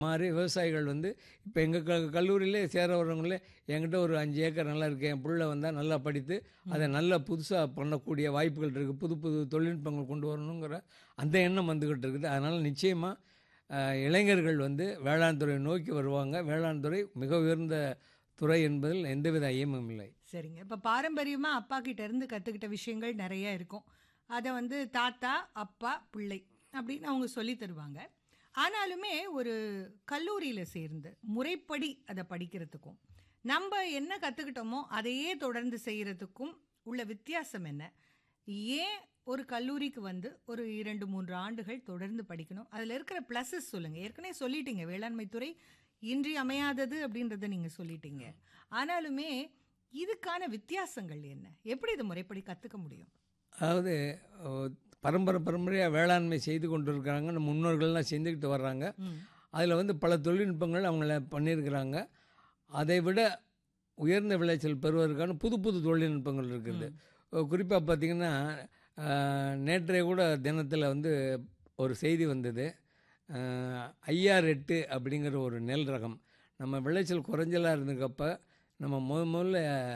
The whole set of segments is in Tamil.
மாதிரி விவசாயிகள் வந்து இப்போ எங்கள் க கல்லூரியிலே சேர வர்றவங்களே என்கிட்ட ஒரு அஞ்சு ஏக்கர் நல்லா இருக்கு என் புள்ள வந்தால் நல்லா படித்து அதை நல்லா புதுசாக பண்ணக்கூடிய வாய்ப்புகள் இருக்குது புது புது தொழில்நுட்பங்கள் கொண்டு வரணுங்கிற அந்த எண்ணம் வந்துக்கிட்டு இருக்குது அதனால் நிச்சயமாக இளைஞர்கள் வந்து வேளாண் துறை நோக்கி வருவாங்க வேளாண் துறை மிக உயர்ந்த துறை என்பதில் எந்தவித ஐயமும் இல்லை சரிங்க இப்போ பாரம்பரியமாக அப்பா கிட்ட இருந்து கற்றுக்கிட்ட விஷயங்கள் நிறைய இருக்கும் அதை வந்து தாத்தா அப்பா பிள்ளை அப்படின்னு அவங்க சொல்லி தருவாங்க ஆனாலுமே ஒரு கல்லூரியில் சேர்ந்து முறைப்படி அதை படிக்கிறதுக்கும் நம்ம என்ன கற்றுக்கிட்டோமோ அதையே தொடர்ந்து செய்கிறதுக்கும் உள்ள வித்தியாசம் என்ன ஏன் ஒரு கல்லூரிக்கு வந்து ஒரு இரண்டு மூன்று ஆண்டுகள் தொடர்ந்து படிக்கணும் அதில் இருக்கிற ப்ளஸஸ் சொல்லுங்கள் ஏற்கனவே சொல்லிட்டீங்க வேளாண்மை துறை இன்றி அமையாதது அப்படின்றத நீங்கள் சொல்லிட்டீங்க ஆனாலுமே இதுக்கான வித்தியாசங்கள் என்ன எப்படி இதை முறைப்படி கற்றுக்க முடியும் அதாவது அஹ், பரம்பரை பரம்பரையாக வேளாண்மை செய்து கொண்டு இருக்கிறாங்க நம்ம முன்னோர்கள்லாம் செஞ்சுக்கிட்டு வர்றாங்க அதில் வந்து பல தொழில்நுட்பங்கள் அவங்கள பண்ணியிருக்கிறாங்க அதை விட உயர்ந்த விளைச்சல் பெறுவதற்கான புது புது தொழில்நுட்பங்கள் இருக்குது குறிப்பாக பார்த்திங்கன்னா நேற்றைய கூட தினத்தில் வந்து ஒரு செய்தி வந்தது ஐஆர் எட்டு அப்படிங்கிற ஒரு நெல் ரகம் நம்ம விளைச்சல் குறைஞ்சலாக இருந்தக்கப்ப நம்ம முத முதல்ல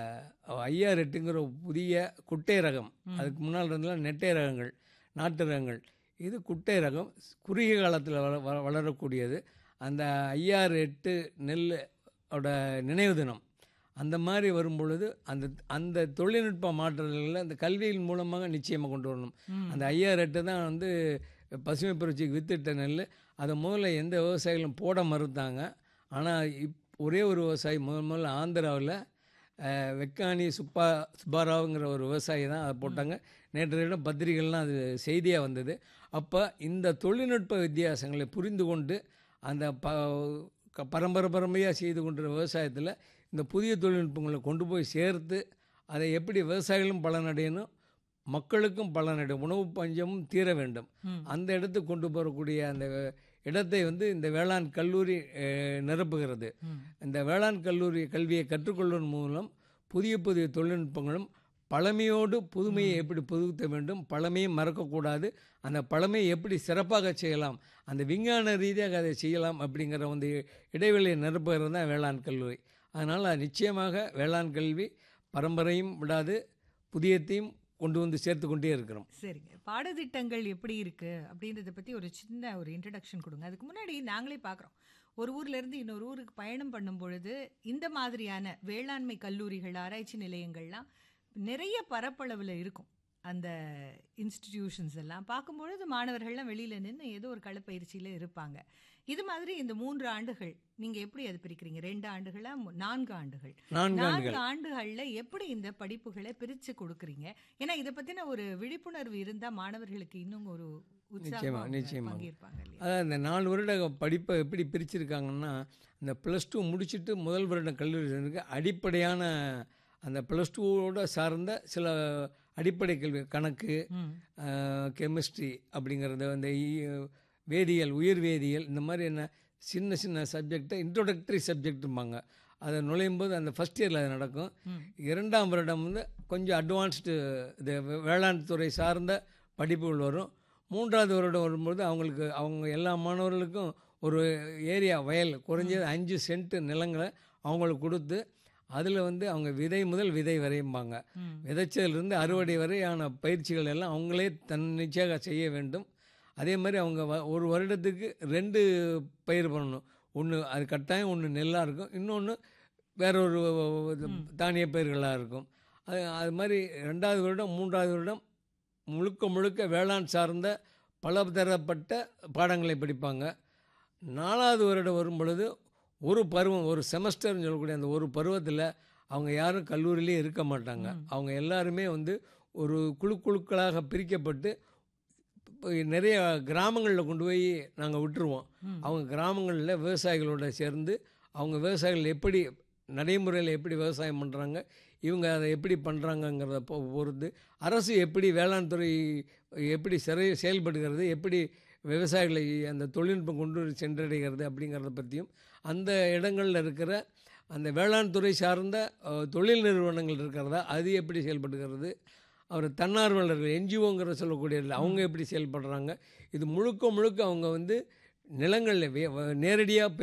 ஐஆர் எட்டுங்கிற புதிய குட்டை ரகம் அதுக்கு முன்னால் இருந்தெல்லாம் நெட்டை ரகங்கள் நாட்டு ரகங்கள் இது குட்டை ரகம் குறுகிய காலத்தில் வள வள- வளரக்கூடியது அந்த ஐஆர் எட்டு நெல் ஓட நினைவு தினம் அந்த மாதிரி வரும் பொழுது அந்த அந்த தொழில்நுட்ப மாற்றங்களில் அந்த கல்வியின் மூலமாக நிச்சயமாக கொண்டு வரணும் அந்த ஐஆர் எட்டு தான் வந்து பசுமை புரட்சிக்கு வித்திட்ட நெல் அதை முதல்ல எந்த விவசாயிகளும் போட மறுத்தாங்க ஆனால் இப் ஒரே ஒரு விவசாயி முதல் முதல்ல ஆந்திராவில் வெக்கானி சுப்பா சுப்பாராவுங்கிற ஒரு விவசாயி தான் அதை போட்டாங்க நேற்று தினம் பத்திரிகைகள்லாம் அது செய்தியாக வந்தது அப்போ இந்த தொழில்நுட்ப வித்தியாசங்களை புரிந்து கொண்டு அந்த ப க- பரம்பரை பரம்பரையாக செய்து கொண்ட விவசாயத்தில் இந்த புதிய தொழில்நுட்பங்களை கொண்டு போய் சேர்த்து அதை எப்படி விவசாயிகளும் பலனடையணும் மக்களுக்கும் பலனடையும் உணவு பஞ்சமும் தீர வேண்டும் அந்த இடத்துக்கு கொண்டு போகக்கூடிய அந்த இடத்தை வந்து இந்த வேளாண் கல்லூரி அஹ், நிரப்புகிறது இந்த வேளாண் கல்லூரி கல்வியை கற்றுக்கொள்வதன் மூலம் புதிய புதிய தொழில்நுட்பங்களும் பழமையோடு புதுமையை எப்படி புதுத்த வேண்டும் பழமையை மறக்கக்கூடாது அந்த பழமையை எப்படி சிறப்பாக செய்யலாம் அந்த விஞ்ஞான ரீதியாக அதை செய்யலாம் அப்படிங்கிற வந்து இடைவெளியை நிரப்புகிறது தான் வேளாண் கல்லூரி அதனால் நிச்சயமாக வேளாண் கல்வி பரம்பரையும் விடாது புதியத்தையும் கொண்டு வந்து சேர்த்து கொண்டே இருக்கிறோம் சரிங்க பாடத்திட்டங்கள் எப்படி இருக்கு அப்படின்றத பத்தி ஒரு சின்ன ஒரு இன்ட்ரடக்ஷன் கொடுங்க அதுக்கு முன்னாடி நாங்களே பார்க்குறோம் ஒரு ஊர்ல இருந்து இன்னொரு ஊருக்கு பயணம் பண்ணும் பொழுது இந்த மாதிரியான வேளாண்மை கல்லூரிகள் ஆராய்ச்சி நிலையங்கள்லாம் நிறைய பரப்பளவில் இருக்கும் அந்த இன்ஸ்டிடியூஷன்ஸ் எல்லாம் பார்க்கும்பொழுது மாணவர்கள்லாம் வெளியில நின்று ஏதோ ஒரு களப்பயிற்சியில இருப்பாங்க இது மாதிரி இந்த மூன்று ஆண்டுகள் நீங்க எப்படி அது பிரிக்கிறீங்க ரெண்டு ஆண்டுகளா மு- நான்கு ஆண்டுகள் நான்கு நான்கு ஆண்டுகள் ஆண்டுகள்ல எப்படி இந்த படிப்புகளை பிரிச்சு கொடுக்குறீங்க ஏன்னா இதை பத்தின ஒரு விழிப்புணர்வு இருந்தா மாணவர்களுக்கு இன்னும் ஒரு நிச்சயமா, உற்சாகமா அவங்க நிச்சயமா. பங்கேற்பாங்க இல்லையா அதான் இந்த நாலு வருட படிப்பை எப்படி பிரிச்சிருக்காங்கன்னா இந்த ப்ளஸ் டூ முடிச்சுட்டு முதல் வருடம் கல்லூரி சேர்ந்துருக்கு அடிப்படையான அந்த ப்ளஸ் டூவோட சார்ந்த சில அடிப்படை கல்வி கணக்கு ம். கெமிஸ்ட்ரி அப்படிங்கிறது அந்த இ- வேதியியல் உயிர் வேதியியல் இந்த மாதிரி என்ன சின்ன சின்ன சப்ஜெக்டை இன்ட்ரோடக்டரி சப்ஜெக்ட்டும்பாங்க அதை நுழையும் போது அந்த ஃபஸ்ட் இயரில் அது நடக்கும் இரண்டாம் வருடம் வந்து கொஞ்சம் அட்வான்ஸ்டு இது வே- வேளாண் துறை சார்ந்த படிப்புகள் வரும் மூன்றாவது வருடம் வரும்போது அவங்களுக்கு அவங்க எல்லா மாணவர்களுக்கும் ஒரு ஏரியா வயல் குறைஞ்சது அஞ்சு சென்ட் நிலங்களை அவங்களுக்கு கொடுத்து அதில் வந்து அவங்க விதை முதல் விதை வரையும்பாங்க ம். விதைச்சதிலிருந்து அறுவடை வரையான பயிற்சிகள் எல்லாம் அவங்களே தன்னிச்சையாக செய்ய வேண்டும் அதே மாதிரி அவங்க வ- ஒரு வருடத்துக்கு ரெண்டு பயிர் பண்ணணும் ஒன்று அது கட்டாயம் ஒன்று நெல்லாக இருக்கும் இன்னொன்று வேற ஒரு இது தானிய பயிர்களாக இருக்கும் அது அது மாதிரி ரெண்டாவது வருடம் மூன்றாவது வருடம் முழுக்க முழுக்க வேளாண் சார்ந்த பலதரப்பட்ட பாடங்களை படிப்பாங்க நாலாவது வருடம் வரும் பொழுது ஒரு பருவம் ஒரு செமஸ்டர்னு சொல்லக்கூடிய அந்த ஒரு பருவத்தில் அவங்க யாரும் கல்லூரியிலே இருக்க மாட்டாங்க அவங்க எல்லாருமே வந்து ஒரு குழு குழுக்களாக பிரிக்கப்பட்டு இப்போ நிறைய கிராமங்களில் கொண்டு போய் நாங்கள் விட்டுருவோம் அவங்க கிராமங்களில் விவசாயிகளோட சேர்ந்து அவங்க விவசாயிகள் எப்படி நடைமுறையில் எப்படி விவசாயம் பண்ணுறாங்க இவங்க அதை எப்படி பண்ணுறாங்கங்கிறத பொ- பொறுத்து அரசு எப்படி வேளாண் துறை எப்படி சிறை செயல்படுகிறது எப்படி விவசாயிகளை அந்த தொழில்நுட்பம் கொண்டு சென்றடைகிறது அப்படிங்கிறத பற்றியும் அந்த இடங்களில் இருக்கிற அந்த வேளாண் துறை சார்ந்த அஹ், தொழில் நிறுவனங்கள் இருக்கிறதா அது எப்படி செயல்படுகிறது அவர் தன்னார்வலர்கள் என்ஜிஓங்கிற சொல்லக்கூடிய அவங்க எப்படி செயல்படுறாங்க இது முழுக்க முழுக்க அவங்க வந்து நிலங்களில் நேரடியாக